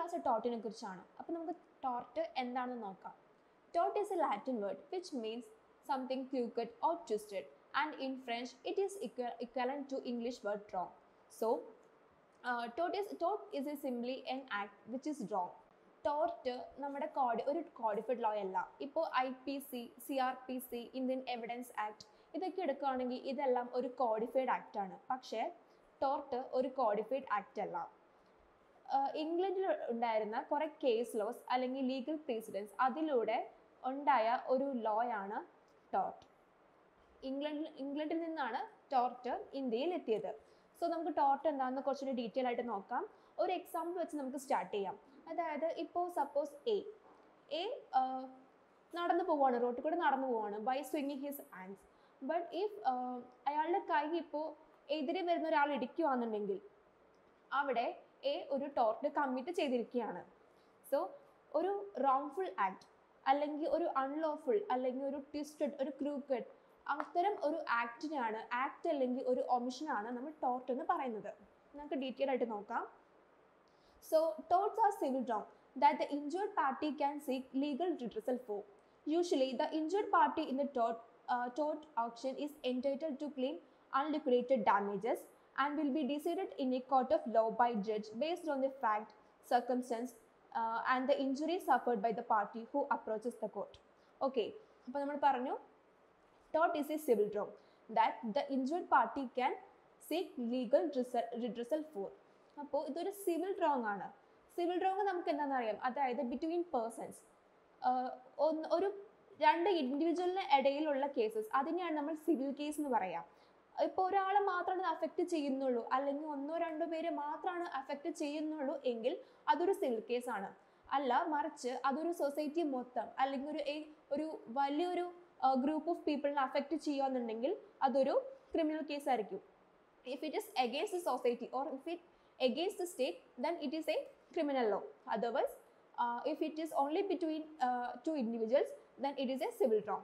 Class ടോട്ടിനെ കുറിച്ചാണ് അപ്പോൾ നമുക്ക് ടോർട്ട് എന്താണെന്ന് നോക്കാം taught is A Latin word which means something ക്യൂക്കറ്റ് or twisted and in French it is ഇക്വലൻ to English word wrong so taught is taught is A simply N act which is wrong tort നമ്മുടെ Cody ഒരു codified law അല്ല ഇപ്പോൾ I P C C R P C Indian evidence act ഇതൊക്കെ എടുക്കുകയാണെങ്കിൽ ഇതെല്ലാം ഒരു codified act ആണ് പക്ഷേ ടോർട്ട് ഒരു കോഡിഫൈഡ് ആക്ട് അല്ല ആഹ് ഇംഗ്ലണ്ടിൽ ഉണ്ടായിരുന്ന കുറേ കേസ് ലോസ് അല്ലെങ്കിൽ ലീഗൽ പ്രസിഡൻസ് അതിലൂടെ ഉണ്ടായ ഒരു ലോയാണ് ടോർട്ട് ഇംഗ്ലണ്ടിൽ ഇംഗ്ലണ്ടിൽ നിന്നാണ് ടോർട്ട് ഇന്ത്യയിൽ എത്തിയത് സോ നമുക്ക് ടോർട്ട് എന്താണെന്ന് കുറച്ചുകൂടി ഡീറ്റെയിൽ ആയിട്ട് നോക്കാം ഒരു എക്സാമ്പിൾ വെച്ച് നമുക്ക് സ്റ്റാർട്ട് ചെയ്യാം അതായത് ഇപ്പോൾ സപ്പോസ് എ എ നടന്നു പോവാണ് റോട്ടിൽ കൂടെ നടന്നു പോവാണ് ബൈ സ്വിങ്ങിങ് ഹിസ് ഹാൻഡ്സ് ബട്ട് ഇഫ് അയാളുടെ കൈ ഇപ്പോൾ എതിരെ വരുന്ന ഒരാൾ ഇടിക്കുകയാണെന്നുണ്ടെങ്കിൽ അവിടെ എ ഒരു ടോർട്ട് കമ്മിറ്റ് ചെയ്തിരിക്കുകയാണ് സോ ഒരു റോങ്ഫുൾ ആക്ട് അല്ലെങ്കിൽ ഒരു അൺലോഫുൾ അല്ലെങ്കിൽ ഒരു ട്വിസ്റ്റഡ് ഒരു ക്രൂക്കഡ് അത്തരം ഒരു ആക്ടിനാണ് ആക്ട് അല്ലെങ്കിൽ ഒരു ഒമിഷനാണ് നമ്മൾ ടോർട്ട് എന്ന് പറയുന്നത് നമുക്ക് ഡീറ്റെയിൽ ആയിട്ട് നോക്കാം so torts are civil wrong that the injured party can seek legal redressal for usually the injured party in the tort tort auction is entitled to claim unliquidated damages and will be decided in a court of law by judge based on the fact, circumstance, uh, and the injury suffered by the party who approaches the court. Okay, അപ്പോൾ നമ്മൾ പറഞ്ഞു tort is a civil wrong that the injured party can seek legal redressal for. അപ്പോൾ ഇതൊരു civil wrong ആണ് civil wrong നമുക്ക് എന്താണെന്ന് അറിയാം അതായത് ബിറ്റ്വീൻ പേഴ്സൺസ് ഒരു രണ്ട് ഇൻഡിവിജ്വലിന് ഇടയിലുള്ള കേസസ് അതിനെയാണ് നമ്മൾ സിവിൽ കേസ് എന്ന് പറയാം ഇപ്പോൾ ഒരാളെ മാത്രമാണ് അഫക്റ്റ് ചെയ്യുന്നുള്ളൂ അല്ലെങ്കിൽ ഒന്നോ രണ്ടോ പേര് മാത്രമാണ് അഫക്റ്റ് ചെയ്യുന്നുള്ളൂ എങ്കിൽ അതൊരു സിവിൽ കേസാണ് അല്ല മറിച്ച് അതൊരു സൊസൈറ്റി മൊത്തം അല്ലെങ്കിൽ ഒരു ഒരു വലിയൊരു ഗ്രൂപ്പ് ഓഫ് പീപ്പിളിനെ അഫക്റ്റ് ചെയ്യുകയെന്നുണ്ടെങ്കിൽ അതൊരു ക്രിമിനൽ കേസ് ആയിരിക്കും if it is against the society or if it against the state then it is a criminal law otherwise if it is only between two individuals then it is a civil wrong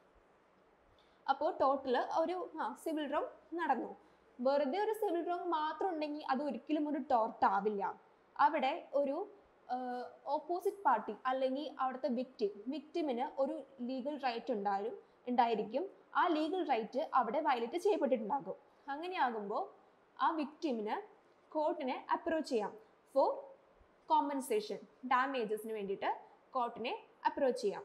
അപ്പോൾ total ഒരു ആ civil wrong നടന്നു വെറുതെ ഒരു civil wrong മാത്രം ഉണ്ടെങ്കിൽ അത് ഒരിക്കലും ഒരു ടോർട്ട് ആവില്ല അവിടെ ഒരു ഓപ്പോസിറ്റ് പാർട്ടി അല്ലെങ്കിൽ അവിടുത്തെ വിക്ടിം വിക്ടിമിന് ഒരു ലീഗൽ റൈറ്റ് ഉണ്ടായും ഉണ്ടായിരിക്കും ആ ലീഗൽ റൈറ്റ് അവിടെ വയലേറ്റ് ചെയ്യപ്പെട്ടിട്ടുണ്ടാകും അങ്ങനെയാകുമ്പോൾ ആ വിക്ടിമിന് കോർട്ടിനെ അപ്രോച്ച് ചെയ്യാം ഫോർ കോമ്പൻസേഷൻ ഡാമേജസിന് വേണ്ടിയിട്ട് കോർട്ടിനെ അപ്രോച്ച് ചെയ്യാം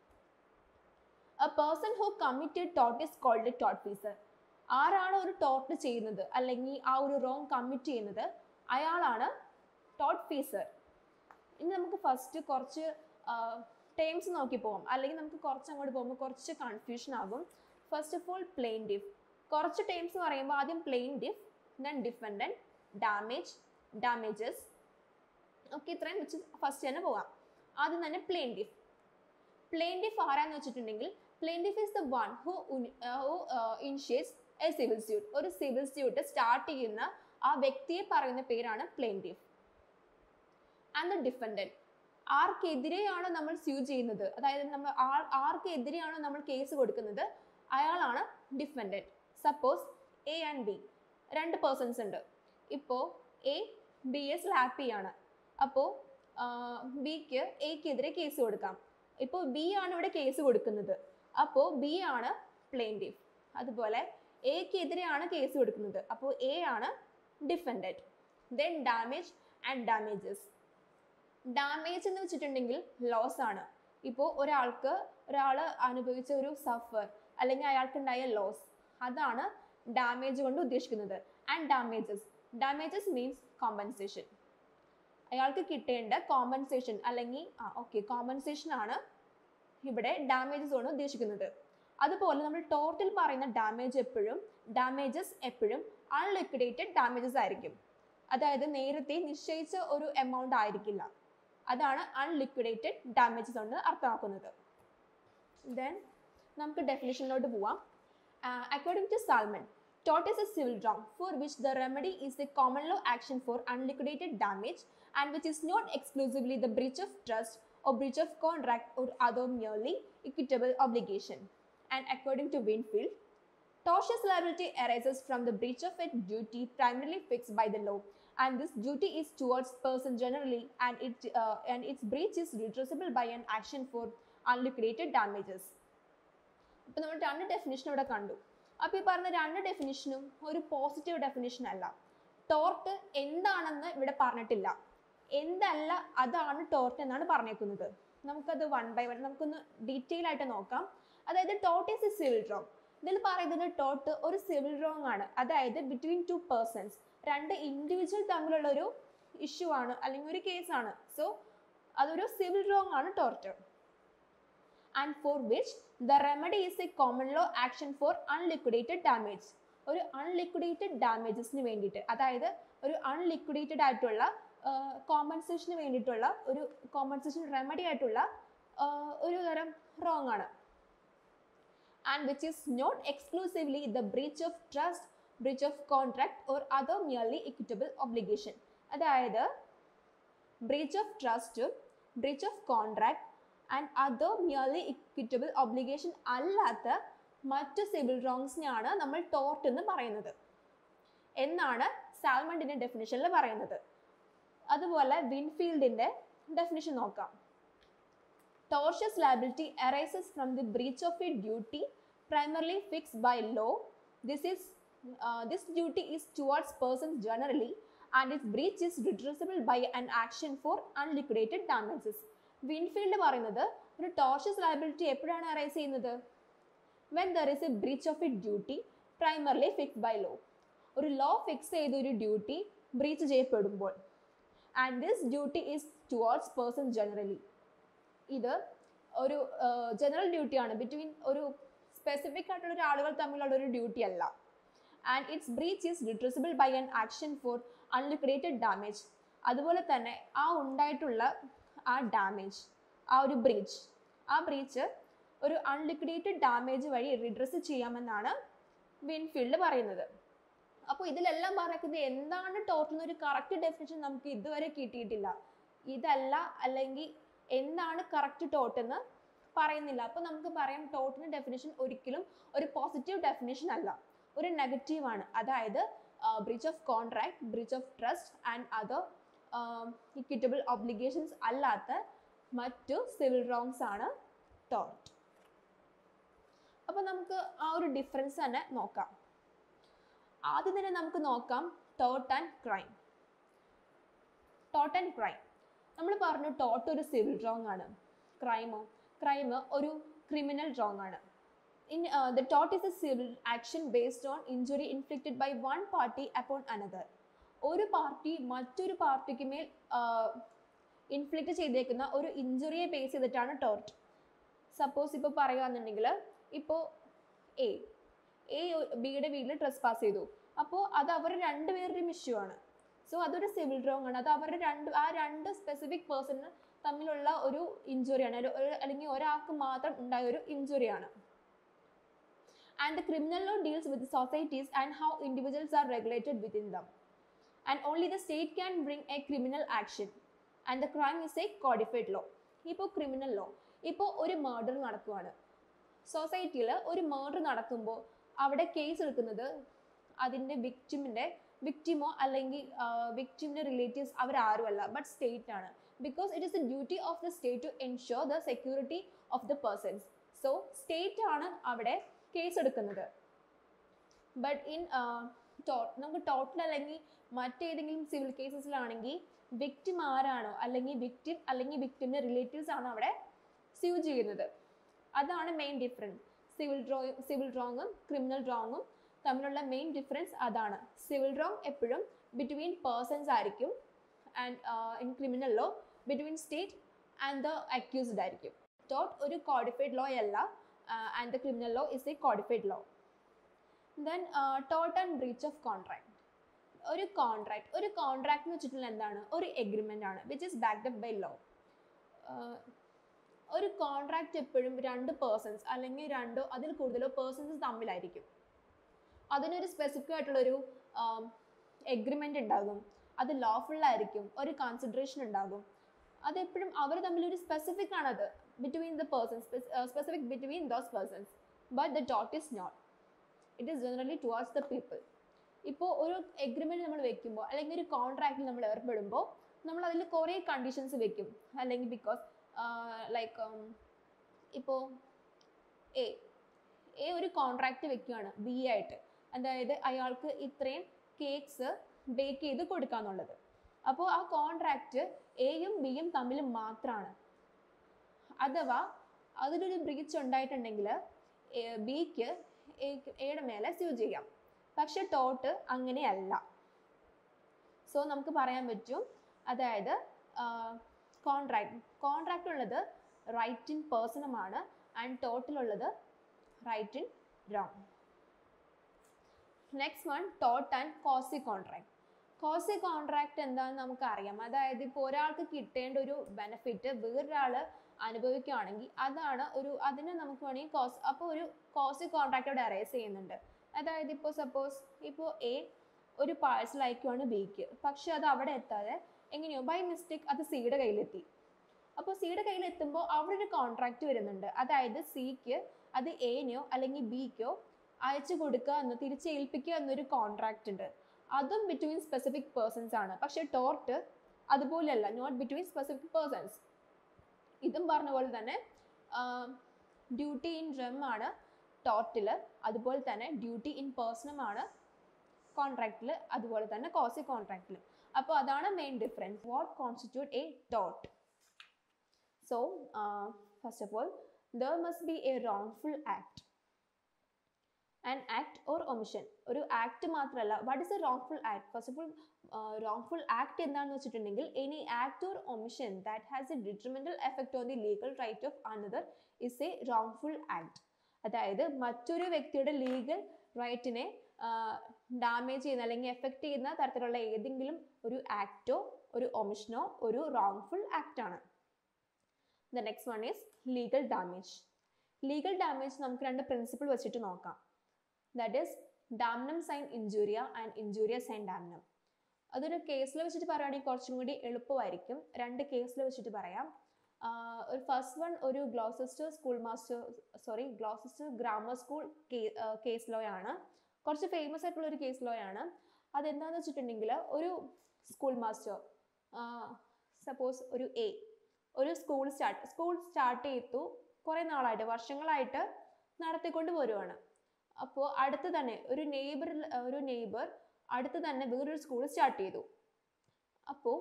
എ പേഴ്സൺ ഹു കമ്മിറ്റഡ് ടോട്ട് is called a tortfeasor ആരാണ് ഒരു ടോട്ട് ചെയ്യുന്നത് അല്ലെങ്കിൽ ആ ഒരു റോങ് കമ്മിറ്റ് ചെയ്യുന്നത് അയാളാണ് ടോട്ട് ഫീസർ ഇനി നമുക്ക് ഫസ്റ്റ് കുറച്ച് ടേംസ് നോക്കി പോകാം അല്ലെങ്കിൽ നമുക്ക് കുറച്ച് അങ്ങോട്ട് പോകുമ്പോൾ കുറച്ച് കൺഫ്യൂഷൻ ആകും first of all plaintiff കുറച്ച് ടേംസ് പറയുമ്പോൾ ആദ്യം plaintiff then defendant damage damages okay ഇത്രയും വെച്ച് ഫസ്റ്റ് തന്നെ പോകാം ആദ്യം തന്നെ പ്ലെയിൻ ഡിഫ് പ്ലെയിൻറ്റിഫ് ആരാന്ന് വെച്ചിട്ടുണ്ടെങ്കിൽ plaintiff is the one who who initiates a civil suit ഒരു സിവിൽ സ്യൂട്ട് സ്റ്റാർട്ട് ചെയ്യുന്ന ആ വ്യക്തിയെ പറയുന്ന പേരാണ് പ്ലെയിൻറ്റിഫ് ആൻഡ് ദ ഡിഫൻഡൻറ്റ് ആർക്കെതിരെയാണോ നമ്മൾ സ്യൂ ചെയ്യുന്നത് അതായത് നമ്മൾ ആർ ആർക്കെതിരെയാണോ നമ്മൾ കേസ് കൊടുക്കുന്നത് അയാളാണ് defendant suppose A and B രണ്ട് പേഴ്സൺസ് ഉണ്ട് ഇപ്പോൾ എ ബിയെ സ്ലാപ്പ് ചെയ്യാണ് അപ്പോൾ ബിക്ക് എക്കെതിരെ കേസ് കൊടുക്കാം ഇപ്പോൾ ബി ആണ് ഇവിടെ കേസ് കൊടുക്കുന്നത് അപ്പോൾ ബി ആണ് പ്ലെയിൻറ്റിഫ് അതുപോലെ എക്കെതിരെയാണ് കേസ് കൊടുക്കുന്നത് അപ്പോൾ എ ആണ് defendant then damage and damages damage എന്ന് വെച്ചിട്ടുണ്ടെങ്കിൽ ലോസ് ആണ് ഇപ്പോൾ ഒരാൾക്ക് ഒരാൾ അനുഭവിച്ച ഒരു സഫർ അല്ലെങ്കിൽ അയാൾക്കുണ്ടായ ലോസ് അതാണ് ഡാമേജ് കൊണ്ട് ഉദ്ദേശിക്കുന്നത് and damages damages means compensation അയാൾക്ക് കിട്ടേണ്ട കോമ്പൻസേഷൻ അല്ലെങ്കിൽ ആ ഓക്കെ കോമ്പൻസേഷൻ ആണ് ഇവിടെ ഡാമേജസ് കൊണ്ട് ഉദ്ദേശിക്കുന്നത് അതുപോലെ നമ്മൾ ടോട്ടൽ പറയുന്ന ഡാമേജ് എപ്പോഴും ഡാമേജസ് എപ്പോഴും അൺലിക്വിഡേറ്റഡ് ഡാമേജസ് ആയിരിക്കും അതായത് നേരത്തെ നിശ്ചയിച്ച ഒരു എമൗണ്ട് ആയിരിക്കില്ല അതാണ് അൺലിക്വിഡേറ്റഡ് ഡാമേജസ് കൊണ്ട് അർത്ഥമാക്കുന്നത് ദെൻ നമുക്ക് ഡെഫിനിഷനിലോട്ട് പോവാം according to Salmond Tort is a civil wrong for which the remedy is a common law action for unliquidated damage and which is not exclusively the breach of trust or breach of contract or other merely equitable obligation. And according to Winfield, tortious liability arises from the breach of a duty primarily fixed by the law and this duty is towards person generally and it uh, and its breach is redressable by an action for unliquidated damages അപ്പോൾ നമ്മൾ രണ്ട് definition ഇവിടെ കണ്ടു അപ്പോൾ ഈ പറഞ്ഞ രണ്ട് ഡെഫിനിഷനും ഒരു പോസിറ്റീവ് ഡെഫിനിഷൻ അല്ല ടോർട്ട് എന്താണെന്ന് ഇവിടെ പറഞ്ഞിട്ടില്ല എന്തല്ല അതാണ് ടോർട്ട് എന്നാണ് പറഞ്ഞേക്കുന്നത് നമുക്കത് വൺ ബൈ വൺ നമുക്കൊന്ന് ഡീറ്റെയിൽ ആയിട്ട് നോക്കാം അതായത് tort is a civil wrong ഇതിൽ പറയുന്നത് ടോർട്ട് ഒരു സിവിൽ റോങ് ആണ് അതായത് ബിറ്റ്വീൻ ടു പേഴ്സൺസ് രണ്ട് ഇൻഡിവിജ്വൽ തമ്മിലുള്ള ഒരു ഇഷ്യൂ ആണ് അല്ലെങ്കിൽ ഒരു കേസാണ് സോ അതൊരു സിവിൽ റോങ് ആണ് tort and for which the remedy is a common law action for unliquidated damage ഒരു അൺലിക്വിഡേറ്റഡ് ഡാമേജസിന് വേണ്ടിയിട്ട് അതായത് ഒരു അൺലിക്വിഡേറ്റഡ് ആയിട്ടുള്ള കോമ്പൻസേഷന് വേണ്ടിയിട്ടുള്ള ഒരു കോമ്പൻസേഷൻ റെമഡി ആയിട്ടുള്ള ഒരു തരം റോങ് ആണ് and which is not exclusively the breach of trust breach of contract or other merely equitable obligation അതായത് breach of trust breach of contract and other merely equitable obligation അല്ലാത്ത മറ്റു civil റോങ്സിനെയാണ് നമ്മൾ tort എന്ന് പറയുന്നത് എന്നാണ് സാൽമണ്ടിന്റെ ഡെഫിനിഷനിൽ പറയുന്നത് അതുപോലെ വിൻഫീൽഡിന്റെ ഡെഫിനിഷൻ നോക്കാം tortious liability arises from the breach of a duty primarily fixed by law this is uh, this duty is towards persons generally and its breach is redressable by an action for unliquidated damages വിൻഫീൽഡ് പറയുന്നത് ഒരു tortious liability എപ്പോഴാണ് arise ചെയ്യുന്നത് when there is a breach of a duty primarily fix by law ഒരു law fix ചെയ്ത ഒരു duty breach ചെയ്യപ്പെടുമ്പോൾ and this duty is towards person generally ഇത് ഒരു ജനറൽ ഡ്യൂട്ടിയാണ് ബിറ്റ്വീൻ ഒരു സ്പെസിഫിക് ആയിട്ടുള്ള ഒരു ആളുകൾ തമ്മിലുള്ള ഒരു ഡ്യൂട്ടി അല്ല and its breach is redressable by an action for unliquidated damage അതുപോലെ തന്നെ ആ ഉണ്ടായിട്ടുള്ള ആ ഡാമേജ് ആ ഒരു ബ്രീച്ച് ആ ബ്രീച്ച് ഒരു അൺലിക്വിഡേറ്റഡ് ഡാമേജ് വഴി റിഡ്രസ് ചെയ്യാമെന്നാണ് വിൻഫീൽഡ് പറയുന്നത് അപ്പോൾ ഇതിലെല്ലാം പറയുന്നത് എന്താണ് ടോട്ടൽ ഒരു കറക്റ്റ് ഡെഫിനേഷൻ നമുക്ക് ഇതുവരെ കിട്ടിയിട്ടില്ല ഇതല്ല അല്ലെങ്കിൽ എന്താണ് കറക്റ്റ് ടോട്ട് എന്ന് പറയുന്നില്ല അപ്പോൾ നമുക്ക് പറയാം ടോട്ടിൻ്റെ ഡെഫിനേഷൻ ഒരിക്കലും ഒരു പോസിറ്റീവ് ഡെഫിനേഷൻ അല്ല ഒരു നെഗറ്റീവ് ആണ് അതായത് breach of contract breach of trust and other equitable obligations അല്ലാത്ത മറ്റു സിവിൽ റോങ്സ് ആണ് ടോർട്ട് അപ്പോൾ നമുക്ക് ആ ഒരു ഡിഫറൻസ് തന്നെ നോക്കാം ആദ്യം തന്നെ നമുക്ക് നോക്കാം taught and crime taught and crime നമ്മൾ പറഞ്ഞു ടോട്ട് ഒരു സിവിൽ റോങ് ആണ് ക്രൈമോ ക്രൈം ഒരു ക്രിമിനൽ റോങ് ആണ് in the taught is a civil action based on injury inflicted by one party upon another ഒരു പാർട്ടി മറ്റൊരു പാർട്ടിക്ക് മേൽ ഇൻഫ്ലിക്റ്റ് ചെയ്തേക്കുന്ന ഒരു ഇഞ്ചുറിയെ ബേസ് ചെയ്തിട്ടാണ് ടോർട്ട് സപ്പോസ് ഇപ്പോൾ പറയുകയാണെന്നുണ്ടെങ്കിൽ ഇപ്പോൾ എ എ ബിയുടെ വീട്ടിൽ ട്രസ് പാസ് ചെയ്തു അപ്പോൾ അത് അവർ രണ്ടുപേരുടെയും ഇഷ്യൂ ആണ് സോ അതൊരു സിവിൽ റോങ് ആണ് അത് അവരുടെ രണ്ട് ആ രണ്ട് സ്പെസിഫിക് പേഴ്സണിന് തമ്മിലുള്ള ഒരു ഇഞ്ചുറിയാണ് അല്ലെങ്കിൽ ഒരാൾക്ക് മാത്രം ഉണ്ടായ ഒരു ഇഞ്ചുറിയാണ് and the criminal law deals with societies and how individuals are regulated within them and only the state can bring a criminal action and the crime is a codified law ഇപ്പോൾ criminal law ഇപ്പോൾ ഒരു murder നടക്കുവാണ് സൊസൈറ്റിയിൽ ഒരു murder നടക്കുമ്പോൾ അവിടെ case എടുക്കുന്നത് അതിൻ്റെ വിക്ടിമിൻ്റെ വിക്ടിമോ അല്ലെങ്കിൽ വിക്ടിമിൻ്റെ റിലേറ്റീവ്സ് അവരാരുമല്ല ബട്ട് സ്റ്റേറ്റ് ആണ് because it is the duty of the state to ensure the security of the persons so state ആണ് അവിടെ കേസ് എടുക്കുന്നത് ബട്ട് ഇൻ ടോ നമുക്ക് ടോട്ടൽ അല്ലെങ്കിൽ മറ്റേതെങ്കിലും സിവിൽ കേസസിലാണെങ്കിൽ വിക്ടിം ആരാണോ അല്ലെങ്കിൽ വിക്ടിം അല്ലെങ്കിൽ വിക്ടിമിൻ്റെ റിലേറ്റീവ്സ് ആണ് അവിടെ സ്യൂ ചെയ്യുന്നത് അതാണ് മെയിൻ ഡിഫറൻസ് സിവിൽ ഡ്രോ സിവിൽ റോങ്ങും ക്രിമിനൽ റോങ്ങും തമ്മിലുള്ള മെയിൻ ഡിഫറൻസ് അതാണ് സിവിൽ റോങ് എപ്പോഴും ബിറ്റ്വീൻ പേഴ്സൺസ് ആയിരിക്കും and in criminal law between state and the accused ആയിരിക്കും ടോട്ട് ഒരു കോഡിഫൈഡ് ലോ അല്ല and the criminal law is a codified law then ടോട്ട് ആൻഡ് ബ്രീച്ച് ഓഫ് കോൺട്രാക്ട് ഒരു കോൺട്രാക്ട് ഒരു കോൺട്രാക്ട് എന്ന് വെച്ചിട്ടുള്ള എന്താണ് ഒരു എഗ്രിമെൻ്റ് ആണ് which is backed up by law ഒരു കോൺട്രാക്ട് എപ്പോഴും രണ്ട് പേഴ്സൺസ് അല്ലെങ്കിൽ രണ്ടോ അതിൽ കൂടുതലോ പേഴ്സൺസ് തമ്മിലായിരിക്കും അതിനൊരു സ്പെസിഫിക് ആയിട്ടുള്ളൊരു എഗ്രിമെൻ്റ് ഉണ്ടാകും അത് ലോഫുൾ ആയിരിക്കും ഒരു കൺസിഡറേഷൻ ഉണ്ടാകും അതെപ്പോഴും അവർ തമ്മിൽ ഒരു സ്പെസിഫിക് ആണത് between the persons specific between those persons but the ഡോട്ട് is not it is generally towards the people ഇപ്പോൾ ഒരു എഗ്രിമെൻറ്റ് നമ്മൾ വെക്കുമ്പോൾ അല്ലെങ്കിൽ ഒരു കോൺട്രാക്റ്റിൽ നമ്മൾ ഏർപ്പെടുമ്പോൾ നമ്മൾ അതിൽ കുറേ കണ്ടീഷൻസ് വെക്കും അല്ലെങ്കിൽ ബിക്കോസ് ലൈക്ക് ഇപ്പോൾ എ എ ഒരു കോൺട്രാക്റ്റ് വെക്കുകയാണ് ബി ആയിട്ട് അതായത് അയാൾക്ക് ഇത്രയും കേക്ക്സ് ബേക്ക് ചെയ്ത് കൊടുക്കാന്നുള്ളത് അപ്പോൾ ആ കോൺട്രാക്റ്റ് എയും ബിയും തമ്മിൽ മാത്രമാണ് അഥവാ അതിലൊരു ബ്രീച്ച് ഉണ്ടായിട്ടുണ്ടെങ്കിൽ ബിക്ക് എയുടെ മേലെ സ്യൂ ചെയ്യാം പക്ഷെ ടോട്ട് അങ്ങനെയല്ല സോ നമുക്ക് പറയാൻ പറ്റും അതായത് കോൺട്രാക്ട് കോൺട്രാക്റ്റ് ഉള്ളത് റൈറ്റ് ഇൻ പേഴ്സണുമാണ് ആൻഡ് ടോട്ടിലുള്ളത് right in wrong next one ടോട്ട് and quasi contract quasi contract എന്താണെന്ന് നമുക്കറിയാം അതായത് ഇപ്പോൾ ഒരാൾക്ക് കിട്ടേണ്ട ഒരു ബെനിഫിറ്റ് വേറൊരാൾ അനുഭവിക്കുകയാണെങ്കിൽ അതാണ് ഒരു അതിനെ നമുക്ക് വേണമെങ്കിൽ കോസ് അപ്പോൾ ഒരു കോസി കോൺട്രാക്ട് അവിടെ അറേസ് ചെയ്യുന്നുണ്ട് അതായത് ഇപ്പോൾ സപ്പോസ് ഇപ്പോൾ എ ഒരു പാഴ്സൽ അയക്കുവാണ് ബിക്ക് പക്ഷെ അത് അവിടെ എത്താതെ എങ്ങനെയോ ബൈ മിസ്റ്റേക്ക് അത് സിയുടെ കയ്യിലെത്തി അപ്പോൾ സിയുടെ കയ്യിൽ എത്തുമ്പോൾ അവിടെ ഒരു കോൺട്രാക്റ്റ് വരുന്നുണ്ട് അതായത് സിക്ക് അത് എനോ അല്ലെങ്കിൽ ബിക്കോ അയച്ചു കൊടുക്കുക എന്ന് തിരിച്ചേൽപ്പിക്കുക എന്നൊരു കോൺട്രാക്റ്റ് ഉണ്ട് അതും ബിറ്റ്വീൻ സ്പെസിഫിക് പേഴ്സൺസ് ആണ് പക്ഷെ ടോർട്ട് അതുപോലെയല്ല നോട്ട് ബിറ്റ്വീൻ സ്പെസിഫിക് പേഴ്സൺസ് ഇതും പറഞ്ഞ പോലെ തന്നെ ഡ്യൂട്ടി ഇൻ റെം ആണ് ടോർട്ടിൽ അതുപോലെ തന്നെ ഡ്യൂട്ടി ഇൻ പേഴ്സണും ആണ് കോൺട്രാക്റ്റിൽ അതുപോലെ തന്നെ കോസി കോൺട്രാക്റ്റിൽ അപ്പോൾ അതാണ് main difference what constitute a ടോട്ട് so first of all there must be a wrongful act and act or omission ഒരു ആക്ട് മാത്രമല്ല what is a wrongful act first of all wrongful act എന്താണെന്ന് വെച്ചിട്ടുണ്ടെങ്കിൽ any act or omission that has a detrimental effect on the legal right of another is a wrongful act അതായത് മറ്റൊരു വ്യക്തിയുടെ legal റൈറ്റിനെ damage ചെയ്യുന്ന അല്ലെങ്കിൽ effect ചെയ്യുന്ന തരത്തിലുള്ള ഏതെങ്കിലും ഒരു ആക്റ്റോ ഒരു ഒമിഷനോ ഒരു റോങ്ഫുൾ ആക്ട് ആണ് the next one is legal damage legal damage നമുക്ക് രണ്ട് പ്രിൻസിപ്പിൾ വെച്ചിട്ട് നോക്കാം that is damnum sine injuria and injuria sine damnum അതൊരു കേസിൽ വെച്ചിട്ട് പറയുകയാണെങ്കിൽ കുറച്ചും കൂടി എളുപ്പമായിരിക്കും രണ്ട് കേസിൽ വെച്ചിട്ട് പറയാം ഒരു ഫസ്റ്റ് വൺ ഒരു Gloucester school master sorry Gloucester grammar school case law ആണ് കുറച്ച് ഫേമസ് ആയിട്ടുള്ള ഒരു കേസ് ലോ ആണ് അതെന്താണെന്ന് വെച്ചിട്ടുണ്ടെങ്കിൽ ഒരു സ്കൂൾ മാസ്റ്റർ സപ്പോസ് ഒരു എ ഒരു സ്കൂൾ സ്റ്റാർട്ട് സ്കൂൾ സ്റ്റാർട്ട് ചെയ്തു കുറേ നാളായിട്ട് വർഷങ്ങളായിട്ട് നടത്തിക്കൊണ്ട് വരുവാണ് അപ്പോൾ അടുത്ത് തന്നെ ഒരു നെയ്ബർ ഒരു നെയ്ബർ അടുത്ത് തന്നെ വേറൊരു സ്കൂൾ സ്റ്റാർട്ട് ചെയ്തു അപ്പോൾ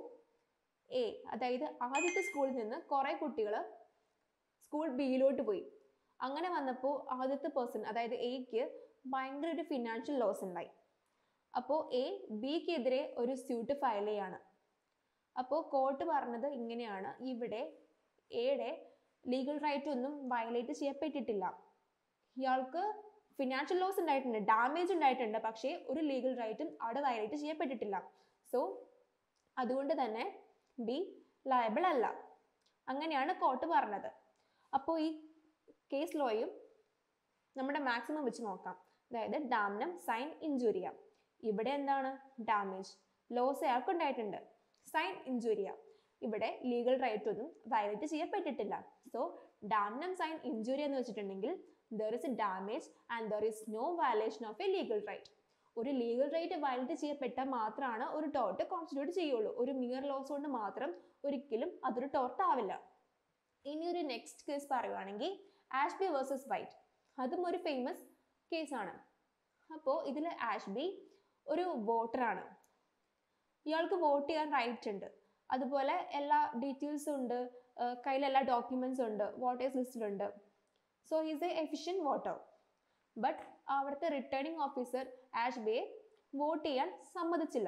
എ അതായത് ആദ്യത്തെ സ്കൂളിൽ നിന്ന് കുറേ കുട്ടികൾ സ്കൂൾ ബിയിലോട്ട് പോയി അങ്ങനെ വന്നപ്പോൾ ആദ്യത്തെ പേഴ്സൺ അതായത് എക്ക് ഭയങ്കര ഒരു ഫിനാൻഷ്യൽ ലോസ് ഉണ്ടായി അപ്പോൾ എ ബിക്കെതിരെ ഒരു സ്യൂട്ട് ഫയൽ ചെയ്യാണ് അപ്പോൾ കോർട്ട് പറഞ്ഞത് ഇങ്ങനെയാണ് ഇവിടെ എയുടെ ലീഗൽ റൈറ്റ് ഒന്നും വയലേറ്റ് ചെയ്യപ്പെട്ടിട്ടില്ല ഇയാൾക്ക് ഫിനാൻഷ്യൽ ലോസ് ഉണ്ടായിട്ടുണ്ട് ഡാമേജ് ഉണ്ടായിട്ടുണ്ട് പക്ഷേ ഒരു ലീഗൽ റൈറ്റും അവിടെ വയലേറ്റ് ചെയ്യപ്പെട്ടിട്ടില്ല സോ അതുകൊണ്ട് തന്നെ ബി ലയബിൾ അല്ല അങ്ങനെയാണ് കോർട്ട് പറഞ്ഞത് അപ്പോൾ ഈ കേസ് ലോയും നമ്മുടെ മാക്സിമം വെച്ച് നോക്കാം അതായത് ഡാംനം സൈൻ ഇഞ്ചുരിയ ഇവിടെ എന്താണ് ഡാമേജ് ലോസ് അയാൾക്ക് ഉണ്ടായിട്ടുണ്ട് സൈൻ ഇഞ്ചുരിയ ഇവിടെ ലീഗൽ റൈറ്റ് ഒന്നും വയലേറ്റ് ചെയ്യപ്പെട്ടിട്ടില്ല സോ ഡാംനം സൈൻ ഇഞ്ചുറി എന്ന് വെച്ചിട്ടുണ്ടെങ്കിൽ there is a damage and there is no violation of a legal right ഒരു ലീഗൽ റൈറ്റ് വയലേറ്റ് ചെയ്യപ്പെട്ടാൽ മാത്രമാണ് ഒരു ടോർട്ട് കോൺസ്റ്റിറ്റ്യൂട്ട് ചെയ്യുള്ളൂ ഒരു മിയർ ലോസ് കൊണ്ട് മാത്രം ഒരിക്കലും അതൊരു ടോർട്ട് ആവില്ല ഇനി ഒരു നെക്സ്റ്റ് കേസ് പറയുവാണെങ്കിൽ ആഷ്ബി വേഴ്സസ് വൈറ്റ് അതും ഒരു ഫേമസ് കേസാണ് അപ്പോൾ ഇതിൽ ആഷ്ബി ഒരു വോട്ടറാണ് ഇയാൾക്ക് വോട്ട് ചെയ്യാൻ റൈറ്റ് ഉണ്ട് അതുപോലെ എല്ലാ ഡീറ്റെയിൽസും ഉണ്ട് കയ്യിൽ എല്ലാ ഡോക്യുമെൻറ്റ്സും ഉണ്ട് വോട്ടേഴ്സ് ലിസ്റ്റിലുണ്ട് so is a efficient voter but അവിടുത്തെ റിട്ടേണിംഗ് ഓഫീസർ ആഷ്ബിയെ വോട്ട് ചെയ്യാൻ സമ്മതിച്ചില്ല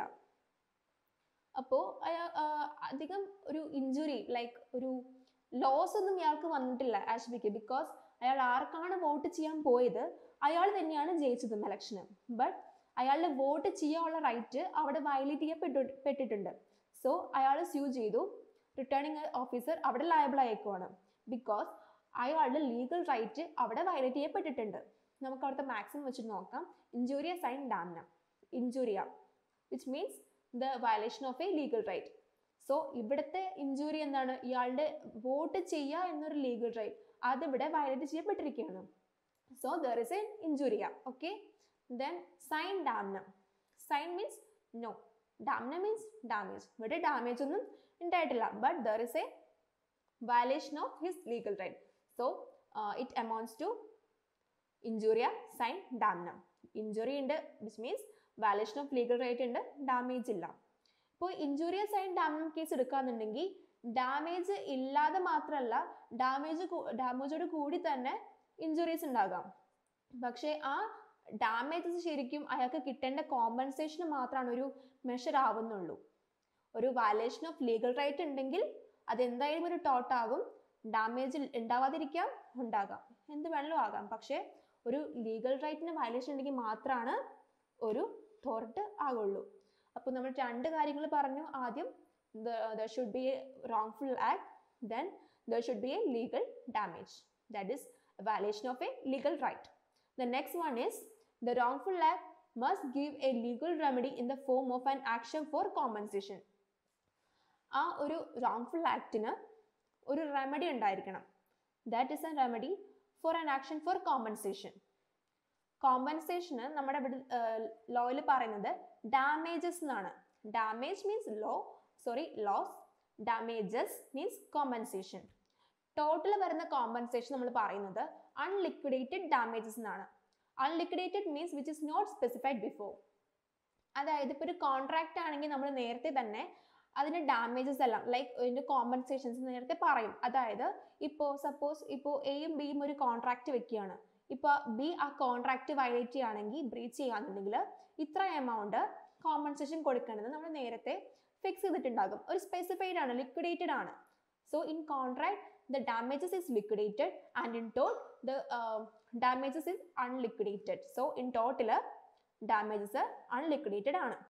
അപ്പോൾ അയാൾ അധികം ഒരു ഇഞ്ചുറി ലൈക്ക് ഒരു ലോസ് ഒന്നും ഇയാൾക്ക് വന്നിട്ടില്ല ആഷ്ബിക്ക് ബിക്കോസ് അയാൾ ആർക്കാണ് വോട്ട് ചെയ്യാൻ പോയത് അയാൾ തന്നെയാണ് ജയിച്ചതും ഇലക്ഷന് ബട്ട് അയാളുടെ വോട്ട് ചെയ്യാനുള്ള റൈറ്റ് അവിടെ വയലേറ്റ് ചെയ്യപ്പെട്ടു പെട്ടിട്ടുണ്ട് സോ അയാൾ സ്യൂ ചെയ്തു റിട്ടേണിംഗ് ഓഫീസർ അവിടെ ലയബിൾ ആയേക്കുവാണ് ബിക്കോസ് അയാളുടെ ലീഗൽ റൈറ്റ് അവിടെ വയലേറ്റ് ചെയ്യപ്പെട്ടിട്ടുണ്ട് നമുക്ക് അവിടുത്തെ മാക്സിമം വെച്ചിട്ട് നോക്കാം injuria sine damnum injuria which means the violation of a legal right so ഇവിടുത്തെ ഇഞ്ചൂറി എന്താണ് ഇയാളുടെ വോട്ട് ചെയ്യുക എന്നൊരു ലീഗൽ റൈറ്റ് അതിവിടെ വയലേറ്റ് ചെയ്യപ്പെട്ടിരിക്കുകയാണ് so there is a injuria okay then sine damnum sine means no damnum means damage ഇവിടെ damage ഒന്നും ഉണ്ടായിട്ടില്ല but there is a violation of his legal right. So uh, it amounts to injuria sine damnum. Injury ഉണ്ട് which means violation of legal right ഉണ്ട് damage ഇല്ല ഇപ്പോൾ injuria sine damnum case എടുക്കുകയാണെന്നുണ്ടെങ്കിൽ damage ഇല്ലാതെ മാത്രമല്ല damage ഡാമേജോട് കൂടി തന്നെ injuries ഉണ്ടാകാം പക്ഷേ ആ ഡാമേജസ് ശരിക്കും അയാൾക്ക് കിട്ടേണ്ട കോമ്പൻസേഷന് മാത്രമാണ് ഒരു മെഷർ ആവുന്നുള്ളൂ ഒരു വാലേഷൻ ഓഫ് ലീഗൽ റൈറ്റ് ഉണ്ടെങ്കിൽ അതെന്തായാലും ഒരു ടോട്ടാകും ഡാമേജ് ഉണ്ടാവാതിരിക്കാം ഉണ്ടാകാം എന്ത് വേണമെങ്കിലും ആകാം പക്ഷേ ഒരു ലീഗൽ റൈറ്റിന് വയലേഷൻ ഉണ്ടെങ്കിൽ മാത്രമാണ് ഒരു ടോർട്ട് ആകുള്ളൂ അപ്പോൾ നമ്മൾ രണ്ട് കാര്യങ്ങൾ പറഞ്ഞു ആദ്യം there should be a wrongful act then there should be a legal damage that is violation of a legal right the next one is the wrongful act must give a legal remedy in the form of an action for compensation ആ ഒരു wrongful ആക്ടിന് ഒരു remedy ഉണ്ടായിരിക്കണം that is a remedy for an action for compensation കോമ്പൻസേഷന് നമ്മുടെ ഇവിടെ ലോയിൽ പറയുന്നത് ഡാമേജസ് എന്നാണ് damage means law sorry loss damages means compensation total വരുന്ന കോമ്പൻസേഷൻ നമ്മൾ പറയുന്നത് അൺലിക്വിഡേറ്റഡ് ഡാമേജസ് എന്നാണ് unliquidated means which is not specified before അതായത് ഇപ്പോൾ ഒരു കോൺട്രാക്റ്റ് ആണെങ്കിൽ നമ്മൾ നേരത്തെ തന്നെ അതിൻ്റെ ഡാമേജസ് എല്ലാം ലൈക്ക് ഇതിൻ്റെ കോമ്പൻസേഷൻസ് നേരത്തെ പറയും അതായത് ഇപ്പോൾ സപ്പോസ് ഇപ്പോൾ എയും ബിയും ഒരു കോൺട്രാക്റ്റ് വെക്കുകയാണ് ഇപ്പോൾ ബി ആ കോൺട്രാക്റ്റ് വയലേറ്റ് ചെയ്യുകയാണെങ്കിൽ ബ്രീച്ച് ചെയ്യുകയാണെന്നുണ്ടെങ്കിൽ ഇത്ര എമൗണ്ട് കോമ്പൻസേഷൻ കൊടുക്കേണ്ടത് നമ്മൾ നേരത്തെ ഫിക്സ് ചെയ്തിട്ടുണ്ടാകും ഒരു സ്പെസിഫൈഡ് ആണ് ലിക്വിഡേറ്റഡ് ആണ് so in contract the damages is liquidated and in ടോട്ട് the damages is unliquidated so in total damages unliquidated ആണ്